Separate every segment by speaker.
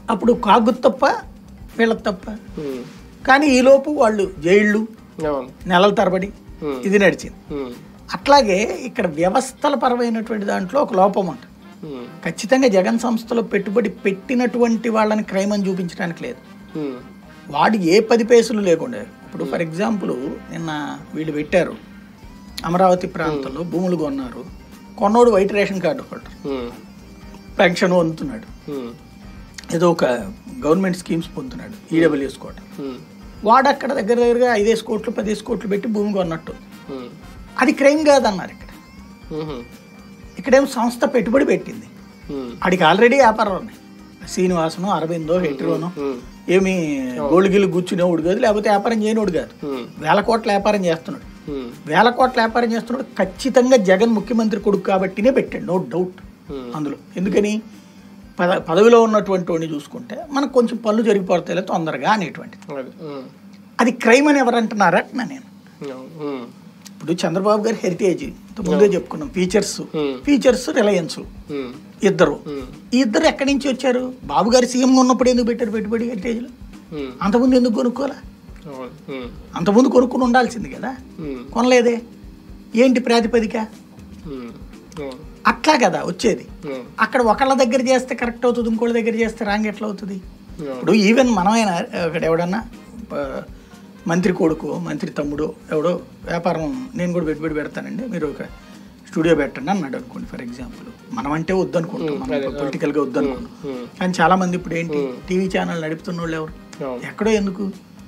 Speaker 1: అప్పుడు కాగు తప్ప వీళ్ళ తప్ప
Speaker 2: ఉమ్.
Speaker 1: కానీ ఈలోపు వాళ్ళు జైళ్ళు
Speaker 2: అవును
Speaker 1: నెలల తరబడి
Speaker 2: Hmm.
Speaker 1: ఇది నడిచింది
Speaker 2: ఉమ్.
Speaker 1: అట్లాగే ఇక్కడ వ్యవస్థల పరమైనటువంటి దాంట్లో ఒక లోపం ఉంటుంది
Speaker 2: ఉమ్.
Speaker 1: ఖచ్చితంగా జగన్ సంస్థలో పెట్టుబడి పెట్టినటువంటి వాళ్ళని క్రైమ్ అని చూపించడానికి లేదు
Speaker 2: ఉమ్.
Speaker 1: వాడు ఏ పది పేసులు లేకుండా ఇప్పుడు ఫర్ ఎగ్జాంపుల్ నిన్న వీళ్ళు పెట్టారు అమరావతి ప్రాంతంలో భూములు కొన్నారు కొన్నోడు వైట్ రేషన్ కార్డు హోల్డర్
Speaker 2: ఉమ్.
Speaker 1: పెన్షన్ పొందుతున్నాడు
Speaker 2: ఉమ్.
Speaker 1: ఏదో ఒక గవర్నమెంట్ స్కీమ్స్ పొందుతున్నాడు ఈడబ్ల్యూఎస్ కోట
Speaker 2: ఉమ్.
Speaker 1: వాడు అక్కడ దగ్గర దగ్గరగా ఐదేసి కోట్లు పదేసి కోట్లు పెట్టి భూమి కొన్నట్టు
Speaker 2: ఉమ్.
Speaker 1: అది క్రైమ్ కాదన్నారు ఇక్కడ
Speaker 2: ఉమ్.
Speaker 1: ఇక్కడేం సంస్థ పెట్టుబడి పెట్టింది
Speaker 2: ఉమ్.
Speaker 1: ఆడికి ఆల్రెడీ వ్యాపారం ఉన్నాయి శ్రీనివాసను అరవిందో హెట్రోను
Speaker 2: ఉమ్.
Speaker 1: ఏమి గోల్డ్ గిల్లు కూర్చునేవాడు కాదు లేకపోతే వ్యాపారం చేయనివాడు కాదు
Speaker 2: ఉమ్.
Speaker 1: వేల కోట్ల వ్యాపారం చేస్తున్నాడు
Speaker 2: ఉమ్.
Speaker 1: వేల కోట్ల వ్యాపారం చేస్తున్నాడు ఖచ్చితంగా జగన్ ముఖ్యమంత్రి కొడుకు కాబట్టినే పెట్టాడు నో డౌట్
Speaker 2: ఉమ్.
Speaker 1: అందులో ఎందుకని పద పదవిలో ఉన్నటువంటి వాడిని చూసుకుంటే మనకు కొంచెం పనులు జరిగిపోతాయి తొందరగా అనేటువంటిది
Speaker 2: అది. ఉమ్.
Speaker 1: అది క్రైమ్ అని ఎవరు అంటున్నారా అంటున్నా నేను
Speaker 2: అవును. ఉమ్.
Speaker 1: ఇప్పుడు చంద్రబాబు గారి హెరిటేజ్ ముందే చెప్పుకున్నాం ఫీచర్స్
Speaker 2: ఉమ్.
Speaker 1: ఫీచర్స్ రిలయన్స్
Speaker 2: ఉమ్.
Speaker 1: ఇద్దరు
Speaker 2: ఉమ్.
Speaker 1: ఈ ఇద్దరు ఎక్కడి నుంచి వచ్చారు బాబు గారు సీఎం ఉన్నప్పుడు ఎందుకు పెట్టారు పెట్టుబడి హెరిటేజ్లో
Speaker 2: ఉమ్.
Speaker 1: అంతకుముందు ఎందుకు కొనుక్కోవాలా
Speaker 2: అవును. ఉమ్.
Speaker 1: అంతకుముందు కొనుక్కుని ఉండాల్సింది కదా
Speaker 2: ఉమ్.
Speaker 1: కొనలేదే ఏంటి ప్రాతిపదిక
Speaker 2: ఉమ్. అవును.
Speaker 1: అట్లా కదా వచ్చేది
Speaker 2: ఉమ్.
Speaker 1: అక్కడ ఒకళ్ళ దగ్గర చేస్తే కరెక్ట్ అవుతుంది ఇంకోళ్ళ దగ్గర చేస్తే రాంగ్ ఎట్లా అవుతుంది
Speaker 2: అవును.
Speaker 1: ఇప్పుడు ఈవెన్ మనమైనా అక్కడ ఎవడన్నా ఆ, మంత్రి కొడుకు మంత్రి తమ్ముడు ఎవడో వ్యాపారం నేను కూడా పెట్టుబడి పెడతానండి మీరు ఒక స్టూడియో పెట్టండి అన్నాడు అనుకోండి ఫర్ ఎగ్జాంపుల్ మనం అంటే వద్దనుకుంటాం మనం పొలిటికల్గా వద్దనుకుంటాం
Speaker 2: ఉమ్.
Speaker 1: కానీ చాలా మంది ఇప్పుడు ఏంటి టీవీ ఛానల్ నడుపుతున్న వాళ్ళు ఎవరు
Speaker 2: అవును.
Speaker 1: ఎక్కడో ఎందుకు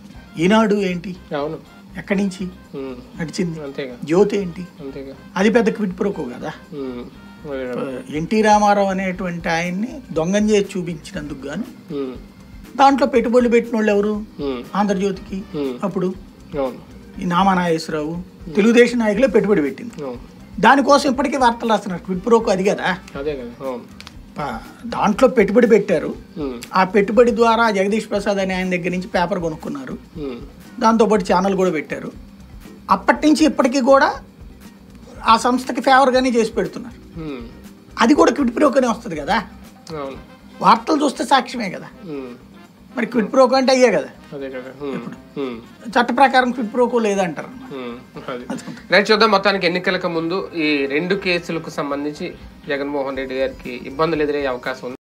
Speaker 1: ఈనాడు ఏంటి
Speaker 2: అవును.
Speaker 1: ఎక్కడి నుంచి
Speaker 2: ఉమ్.
Speaker 1: నడిచింది
Speaker 2: అంతేగా
Speaker 1: జ్యోతి ఏంటి
Speaker 2: అంతేగా
Speaker 1: అది పెద్ద క్విట్ ప్రోకో కదా
Speaker 2: ఉమ్. అదే.
Speaker 1: ఎన్టీ రామారావు అనేటువంటి ఆయన్ని దొంగం చేసి చూపించినందుకు గాను
Speaker 2: ఉమ్.
Speaker 1: దాంట్లో పెట్టుబడులు పెట్టిన వాళ్ళు ఎవరు
Speaker 2: ఉమ్.
Speaker 1: ఆంధ్రజ్యోతికి
Speaker 2: ఉమ్.
Speaker 1: అప్పుడు
Speaker 2: అవును.
Speaker 1: ఈ నామానాగేశ్వరరావు తెలుగుదేశం నాయకులే పెట్టుబడి పెట్టింది
Speaker 2: అవును.
Speaker 1: దానికోసం ఇప్పటికీ వార్తలు రాస్తున్నారు క్విట్ ప్రోకో అది కదా
Speaker 2: అదే కదా అవును
Speaker 1: ప- దాంట్లో పెట్టుబడి పెట్టారు
Speaker 2: ఉమ్.
Speaker 1: ఆ పెట్టుబడి ద్వారా జగదీష్ ప్రసాద్ అనే ఆయన దగ్గర నుంచి పేపర్ కొనుక్కున్నారు
Speaker 2: ఉమ్.
Speaker 1: దాంతోపాటు ఛానల్ కూడా పెట్టారు అప్పటి నుంచి ఇప్పటికీ కూడా ఆ సంస్థకి ఫేవర్గానే చేసి పెడుతున్నారు
Speaker 2: ఉమ్.
Speaker 1: అది కూడా క్విట్ ప్రోకోనే వస్తుంది కదా
Speaker 2: అవును
Speaker 1: వార్తలు చూస్తే సాక్ష్యమే కదా
Speaker 2: ఉమ్.
Speaker 1: మరి క్విట్ ప్రోకో అంటే అయ్యే కదా
Speaker 2: అదే కదా ఉమ్. ఉమ్.
Speaker 1: చట్ట ప్రకారం క్విట్ ప్రోకో లేదంటారు
Speaker 2: ఉమ్. అది రైట్ చూద్దాం మొత్తానికి ఎన్నికలకు ముందు ఈ రెండు కేసులకు సంబంధించి జగన్మోహన్ రెడ్డి గారికి ఇబ్బందులు ఎదురయ్యే అవకాశం ఉంది